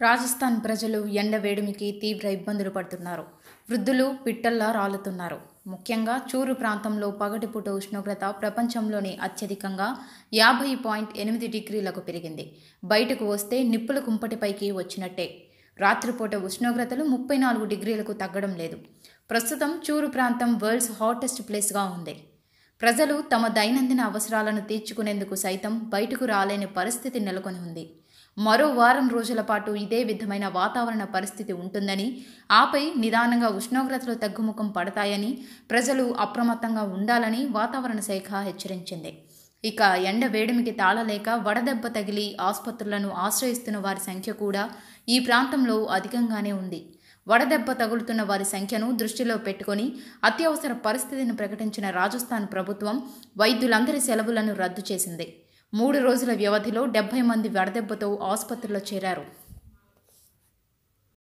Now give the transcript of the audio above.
రాజస్థాన్ ప్రజలు ఎండ వేడిమికి తీవ్ర ఇబ్బందులు పడుతున్నారు వృద్ధులు పిట్టల్లా రాలుతున్నారు ముఖ్యంగా చూరు ప్రాంతంలో పగటిపూట ఉష్ణోగ్రత ప్రపంచంలోనే అత్యధికంగా యాభై పాయింట్ ఎనిమిది డిగ్రీలకు పెరిగింది బయటకు వస్తే నిప్పుల కుంపటిపైకి వచ్చినట్టే రాత్రిపూట ఉష్ణోగ్రతలు ముప్పై నాలుగు డిగ్రీలకు తగ్గడం లేదు ప్రస్తుతం చూరు ప్రాంతం వరల్డ్స్ హాటెస్ట్ ప్లేస్గా ఉంది ప్రజలు తమ దైనందిన అవసరాలను తీర్చుకునేందుకు సైతం బయటకు రాలేని పరిస్థితి నెలకొని ఉంది మరో వారం రోజుల పాటు ఇదే విధమైన వాతావరణ పరిస్థితి ఉంటుందని ఆపై నిదానంగా ఉష్ణోగ్రతలు తగ్గుముఖం పడతాయని ప్రజలు అప్రమత్తంగా ఉండాలని వాతావరణ శాఖ హెచ్చరించింది ఇక ఎండ వేడిమికి తాళలేక వడదెబ్బ తగిలి ఆసుపత్రులను ఆశ్రయిస్తున్న వారి సంఖ్య కూడా ఈ ప్రాంతంలో అధికంగానే ఉంది వడదెబ్బ తగులుతున్న వారి సంఖ్యను దృష్టిలో పెట్టుకొని అత్యవసర పరిస్థితిని ప్రకటించిన రాజస్థాన్ ప్రభుత్వం వైద్యులందరి సెలవులను రద్దు చేసింది మూడు రోజుల వ్యవధిలో డెబ్బై మంది వడదెబ్బతో ఆసుపత్రిలో చేరారు